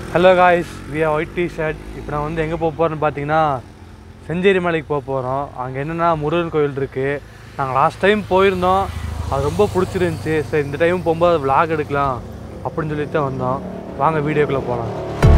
Hello guys we are white t-shirt இப்போ நான் வந்து எங்கே போக போகிறேன்னு பார்த்தீங்கன்னா செஞ்சேரி மலைக்கு போக போகிறோம் அங்கே என்னென்னா முருகன் கோயில் இருக்குது நாங்கள் லாஸ்ட் டைம் போயிருந்தோம் அது ரொம்ப பிடிச்சிருந்துச்சி சரி இந்த டைம் போகும்போது அது vlog எடுக்கலாம் அப்படின்னு சொல்லிட்டு தான் வந்தோம் வாங்க வீடியோக்குள்ளே போகலாம்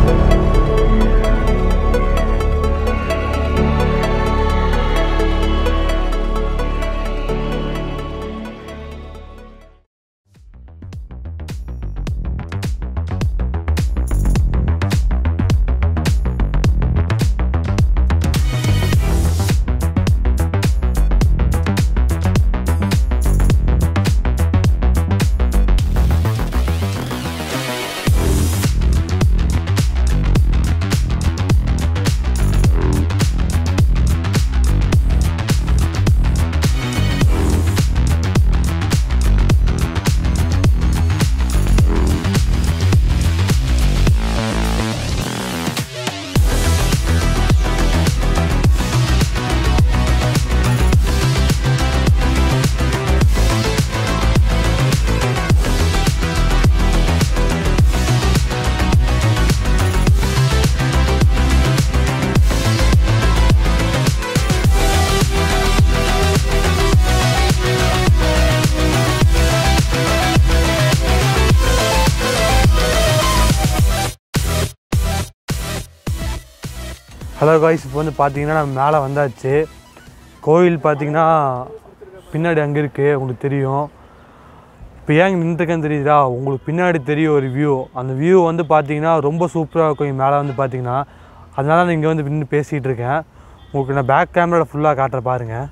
ஹலோ காய்ஸ் இப்போ வந்து பார்த்தீங்கன்னா நம்ம மேலே வந்தாச்சு கோயில் பார்த்தீங்கன்னா பின்னாடி அங்கே இருக்குது உங்களுக்கு தெரியும் இப்போ ஏன் இங்கே நின்றுருக்கேன்னு தெரியுதா உங்களுக்கு பின்னாடி தெரியும் ஒரு வியூ அந்த வியூ வந்து பார்த்தீங்கன்னா ரொம்ப சூப்பராக இருக்கும் இங்கே மேலே வந்து பார்த்தீங்கன்னா அதனால நான் இங்கே வந்து நின்று பேசிகிட்டு இருக்கேன் உங்களுக்கு நான் பேக் கேமராவில் ஃபுல்லாக காட்டுற பாருங்கள்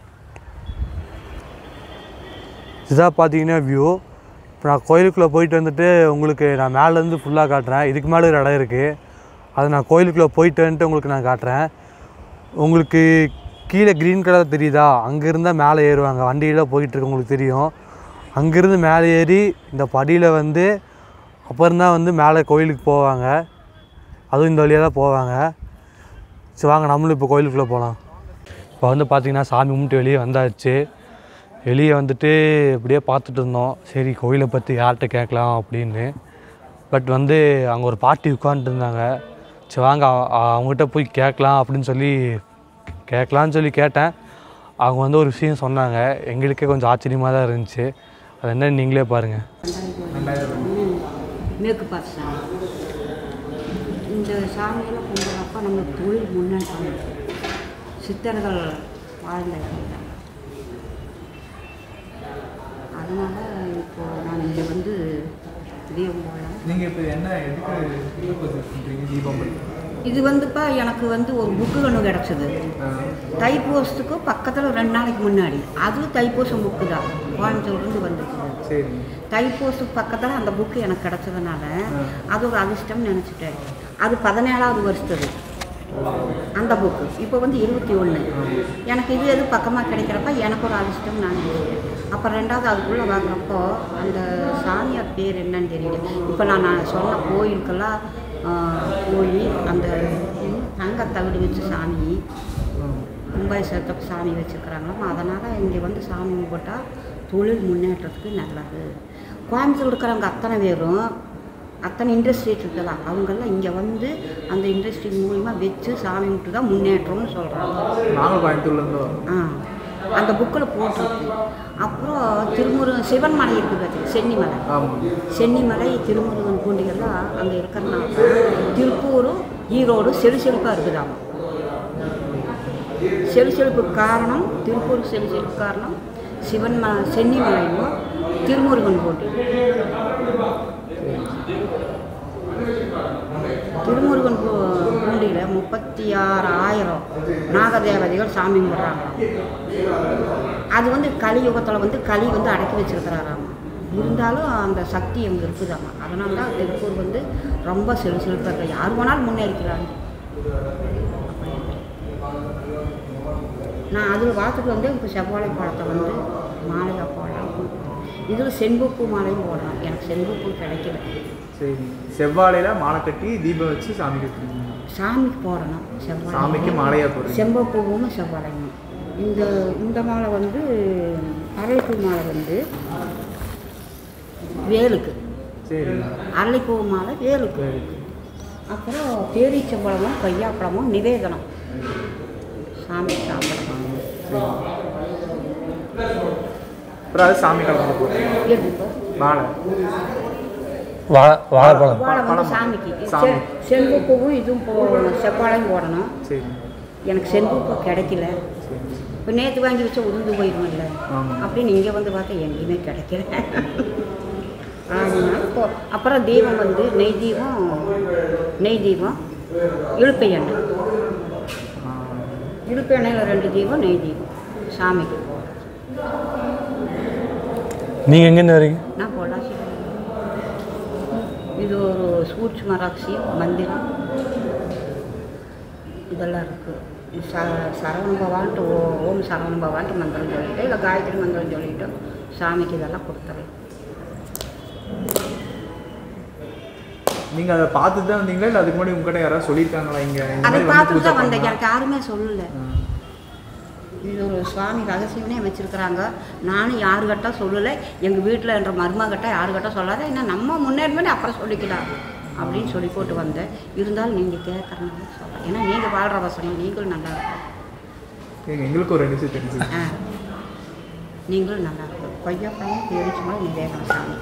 இதாக பார்த்தீங்கன்னா வியூ இப்போ நான் கோயிலுக்குள்ளே போயிட்டு வந்துட்டு உங்களுக்கு நான் மேலேருந்து ஃபுல்லாக காட்டுறேன் இதுக்கு மேலே ஒரு இடம் இருக்குது அது நான் கோயிலுக்குள்ளே போயிட்டு வந்துட்டு உங்களுக்கு நான் காட்டுறேன் உங்களுக்கு கீழே க்ரீன் கலர் தெரியுதா அங்கே இருந்தால் மேலே ஏறுவாங்க வண்டியில் போயிட்டுருக்கு உங்களுக்கு தெரியும் அங்கேருந்து மேலே ஏறி இந்த படியில் வந்து அப்புறம் தான் வந்து மேலே கோயிலுக்கு போவாங்க அதுவும் இந்த வழியாக தான் போவாங்க சரி வாங்க நம்மளும் இப்போ கோயிலுக்குள்ளே போகலாம் இப்போ வந்து பார்த்திங்கன்னா சாமி கும்பிட்டு வெளியே வந்தாச்சு வெளியே வந்துட்டு இப்படியே பார்த்துட்டு இருந்தோம் சரி கோயிலை பற்றி யார்கிட்ட கேட்கலாம் அப்படின்னு பட் வந்து அங்கே ஒரு பாட்டி உட்காந்துட்டு இருந்தாங்க சரி வாங்க அ- அ- அவங்ககிட்ட போய் கேட்கலாம் அப்படின்னு சொல்லி கேட்கலான்னு சொல்லி கேட்டேன் அவங்க வந்து ஒரு விஷயம் சொன்னாங்க எங்களுக்கே கொஞ்சம் ஆச்சரியமாக தான் இருந்துச்சு அது என்ன நீங்களே பாருங்கள் மேற்கு பார்த்து சாமி இந்த சாமியெல்லாம் கும்பிட்றப்ப நம்மளுக்கு தொழில் முன்னேற்றம் இருக்கு. சித்தர்கள் வாழ்ந்த இடம் தான். அதனால இப்போ நான் இங்கே வந்து தீபம் போடலாம் நீங்கள் இப்போ என்ன எதுக்கு தீபம் பண்ணுறீங்க தீபம் பண்ணுறீங்க இது வந்துப்பா எனக்கு வந்து ஒரு புக்கு ஒன்று கிடச்சிது தைப்பூசத்துக்கு பக்கத்தில் ரெண்டு நாளைக்கு முன்னாடி அதுவும் தைப்பூசம் புக்கு தான் கோயம்புத்தூர்லேருந்து வந்துச்சு சரி தைப்பூசத்துக்கு பக்கத்தில் அந்த புக்கு எனக்கு கிடச்சதுனால அது ஒரு அதிர்ஷ்டம்னு நினச்சிட்டேன் அது பதினேழாவது வருஷத்துது அந்த புக்கு இப்போ வந்து இருபத்தி ஒன்று எனக்கு இது எது பக்கமாக கிடைக்கிறப்ப எனக்கு ஒரு அதிர்ஷ்டம் நான் நினைச்சேன் அப்போ ரெண்டாவது அதுக்குள்ளே வாங்குறப்போ அந்த சாமியார் பேர் என்னன்னு தெரியல இப்போ நான் நான் சொன்ன கோயிலுக்கெல்லாம் ஆ, போய் அந்த தங்க தவிடு வச்சு சாமி மும்பை சேர்த்த சாமி வச்சுருக்குறாங்களாம் அதனால் இங்கே வந்து சாமி கும்பிட்டா தொழில் முன்னேற்றத்துக்கு நல்லது கோயம்புத்தூர் இருக்கிறவங்க அத்தனை பேரும் அத்தனை இண்டஸ்ட்ரி இருக்குல்ல அவங்கெல்லாம் இங்கே வந்து அந்த இண்டஸ்ட்ரி மூலிமா வச்சு சாமி கும்பிட்டு தான் முன்னேற்றம்னு சொல்கிறாங்க நாங்கள் கோயம்புத்தூர்லேருந்து வரோம் ஆ அந்த புக்கில் போட்டிருக்கு அப்புறம் திருமுருகன் சிவன் மலை இருக்குது பார்த்திங்க சென்னிமலை ஆமாம் சென்னிமலை திருமுருகன் பூண்டிகள்லாம் அங்கே இருக்கிறனால திருப்பூரும் ஈரோடு செழுசெழுப்பாக இருக்குதாமா செழுசெழுப்புக்கு காரணம் திருப்பூர் செழுசெழுப்பு காரணம் சிவன் ம சென்னிமலையும் திருமுருகன் போட்டி திருமுருகன் பூ பூண்டியில் முப்பத்தி ஆறாயிரம் நாகதேவதைகள் சாமி கும்பிட்றாங்களாம் அது வந்து கலியுகத்தில் வந்து களி வந்து அடக்கி வச்சிருக்கிறாராம் இருந்தாலும் அந்த சக்தி அங்கே இருக்குதாம்மா அதனால தான் திருப்பூர் வந்து ரொம்ப செலுசெலுப்பாக இருக்கு யார் வேணாலும் முன்னேறிக்கிறாங்க நான் அதில் பார்த்துட்டு வந்து இப்போ செவ்வாழை பழத்தை வந்து மாலையாக போடலாம் இதில் செண்புப்பூ மாலையும் போடலாம் எனக்கு செண்புப்பூ கிடைக்கல சரி செவ்வாழையில் மாலை கட்டி தீபம் வச்சு சாமி கட்டுறீங்க சாமிக்கு போடணும் செவ்வாழை சாமிக்கு மாலையாக போடுறீங்க செம்பப்பூவும் செவ்வாழையும் இந்த இந்த மாலை வந்து அரளிப்பூ மாலை வந்து வேலுக்கு சரி அரளிப்பூ மாலை வேலுக்கு அப்புறம் பேரீச்சம்பழமும் கொய்யாப்பழமும் நிவேதனம் சாமி சாப்பிடணும் அப்புறம் அது சாமி கலந்து போட்டோம் எப்படிப்பா மாலை வாழை வாழைப்பழம் வாழை வந்து பழம். சாமிக்கு சாமி. செ- செண்பூப்பூவும் இதுவும் போடணும் செவ்வாழையும் போடணும் சரி எனக்கு செண்பூப்பூ கிடைக்கல இப்போ நேற்று வாங்கி வச்சா உளுந்து போயிடும்ல ஆமா. அப்படின்னு இங்கே வந்து பார்த்தா எங்கேயுமே கிடைக்கல அதனால இப்போ அப்புறம் தீபம் வந்து நெய் தீபம் நெய் தீபம் இழுப்பை எண்ணெய் இழுப்பு எண்ணெயில் ரெண்டு தீபம் நெய் தீபம் சாமிக்கு நீங்கள் எங்கேருந்து வரீங்க நான் பொள்ளாச்சி இது ஒரு சூட்சும ரகசியம் மந்திரம் இதெல்லாம் இருக்குது ச சரவண பவான்ட்டு ஓ ஓம் சரவண பவான்ட்டு மந்திரம் சொல்லிட்டு இல்லை காயத்ரி மந்திரம் சொல்லிட்டு சாமிக்கு இதெல்லாம் கொடுத்துறேன் நீங்கள் அதை பார்த்துட்டு தான் வந்தீங்களா இல்லை அதுக்கு முன்னாடி உங்ககிட்ட யாராவது சொல்லியிருக்காங்களா இங்கே இந்த அதை மாதிரி வந்து பார்த்துட்டு பூஜை தான் வந்தேன் பண்ணலாம். எனக்கு யாருமே சொல்லலை இது ஒரு சுவாமி ரகசியம்னே வச்சுருக்குறாங்க நானும் யாருக்கிட்ட சொல்லலை எங்கள் வீட்டில் என்ற மருமகிட்ட யாருக்கிட்ட சொல்லாத என்ன நம்ம முன்னேறமே அப்புறம் சொல்லிக்கலாம் அப்படின்னு சொல்லி போட்டு வந்தேன் இருந்தாலும் நீங்கள் கேட்குறனால சொல்கிறேன் ஏன்னா நீங்கள் வாழ்கிற வசனம் நீங்களும் நல்லா இருக்கும் ஏங்க, எங்களுக்கு ஒரு ரெண்டு நிமிஷம் தெரிஞ்சு ஆ நீங்களும் நல்லா இருக்கும் கொய்யாப்பழம் பேரிச்சு மாதிரி நிவேதனம் சாமி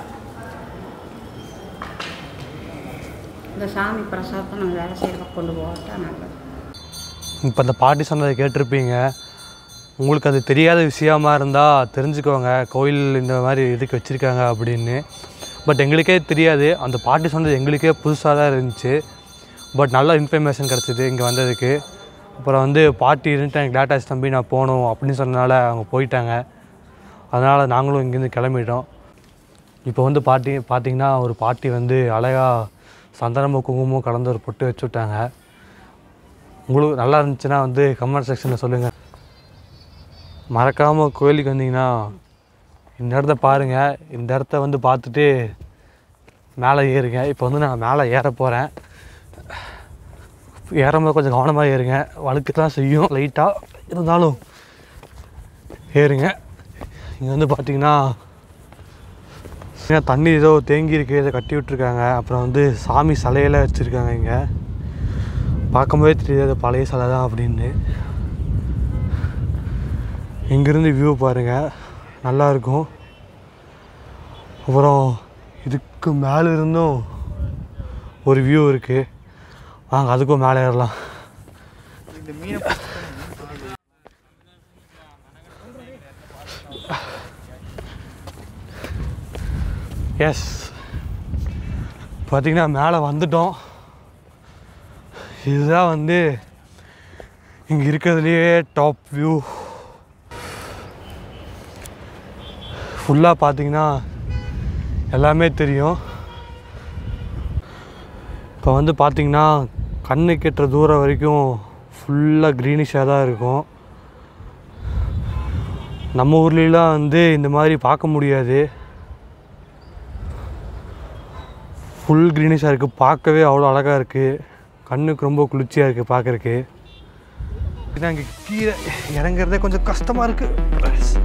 இந்த சாமி பிரசாதத்தை நம்ம வேலை செய்கிறப்ப கொண்டு போகட்டா நல்லது இப்போ அந்த பாட்டி சொன்னதை கேட்டிருப்பீங்க உங்களுக்கு அது தெரியாத விஷயமா இருந்தால் தெரிஞ்சுக்கோங்க கோயில் இந்த மாதிரி இதுக்கு வச்சுருக்காங்க அப்படின்னு பட் எங்களுக்கே தெரியாது அந்த பாட்டி சொன்னது எங்களுக்கே புதுசாக தான் இருந்துச்சு பட் நல்ல இன்ஃபர்மேஷன் கிடச்சிது இங்கே வந்ததுக்கு அப்புறம் வந்து பாட்டி இருந்துட்டு எனக்கு லேட் ஆச்சு தம்பி நான் போகணும் அப்படின்னு சொன்னனால அவங்க போயிட்டாங்க அதனால் நாங்களும் இங்கேருந்து கிளம்பிட்டோம் இப்போ வந்து பாட்டி பார்த்தீங்கன்னா ஒரு பாட்டி வந்து அழகாக சந்தனமும் குங்குமமும் கலந்து ஒரு பொட்டு வச்சு விட்டாங்க உங்களுக்கு நல்லா இருந்துச்சுன்னா வந்து கமெண்ட் செக்ஷனில் சொல்லுங்கள் மறக்காமல் கோயிலுக்கு வந்தீங்கன்னா இந்த இடத்த பாருங்கள் இந்த இடத்த வந்து பார்த்துட்டு மேலே ஏறுங்க இப்போ வந்து நான் மேலே ஏற போகிறேன் ஏறும்போது கொஞ்சம் கவனமாக ஏறுங்க வழுக்கு தான் செய்யும் லைட்டாக இருந்தாலும் ஏறுங்க இங்கே வந்து பார்த்தீங்கன்னா ஏன் தண்ணி ஏதோ தேங்கி இருக்கு இதை கட்டி விட்டுருக்காங்க அப்புறம் வந்து சாமி சிலையெல்லாம் வச்சுருக்காங்க இங்கே பார்க்கும்போதே தெரியுது அது பழைய சிலை தான் அப்படின்னு இங்கேருந்து வியூ பாருங்கள் நல்லா இருக்கும் அப்புறம் இதுக்கு மேலே இருந்தும் ஒரு வியூ இருக்குது வாங்க அதுக்கும் மேலே ஏறலாம் இந்த மீனை எஸ் பார்த்தீங்கன்னா மேலே வந்துட்டோம் இதுதான் வந்து இங்கே இருக்கிறதுலையே டாப் வியூ ஃபுல்லாக பார்த்தீங்கன்னா எல்லாமே தெரியும் இப்போ வந்து பார்த்தீங்கன்னா கண்ணு கெட்டுற தூரம் வரைக்கும் ஃபுல்லாக க்ரீனிஷாக தான் இருக்கும் நம்ம ஊர்லலாம் வந்து இந்த மாதிரி பார்க்க முடியாது ஃபுல் க்ரீனிஷாக இருக்குது பார்க்கவே அவ்வளோ அழகாக இருக்குது கண்ணுக்கு ரொம்ப குளிர்ச்சியாக இருக்குது பார்க்குறக்கு ஏன்னா இங்கே கீழே இறங்குறதே கொஞ்சம் கஷ்டமாக இருக்குது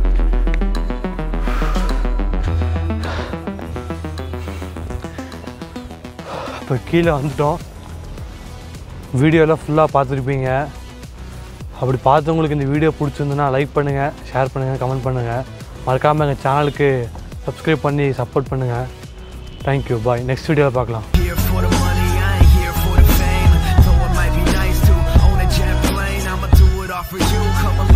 இப்போ கீழே வந்துட்டோம் வீடியோலாம் ஃபுல்லாக பார்த்துருப்பீங்க அப்படி பார்த்தவங்களுக்கு இந்த வீடியோ பிடிச்சிருந்துன்னா லைக் பண்ணுங்கள் ஷேர் பண்ணுங்கள் கமெண்ட் பண்ணுங்கள் மறக்காமல் எங்கள் சேனலுக்கு சப்ஸ்கிரைப் பண்ணி சப்போர்ட் பண்ணுங்கள் தேங்க்யூ பாய் நெக்ஸ்ட் வீடியோவில் பார்க்கலாம் Here for the money, I ain't here for the fame. Though it might be nice to own a jet plane, I'ma do it all for you. Come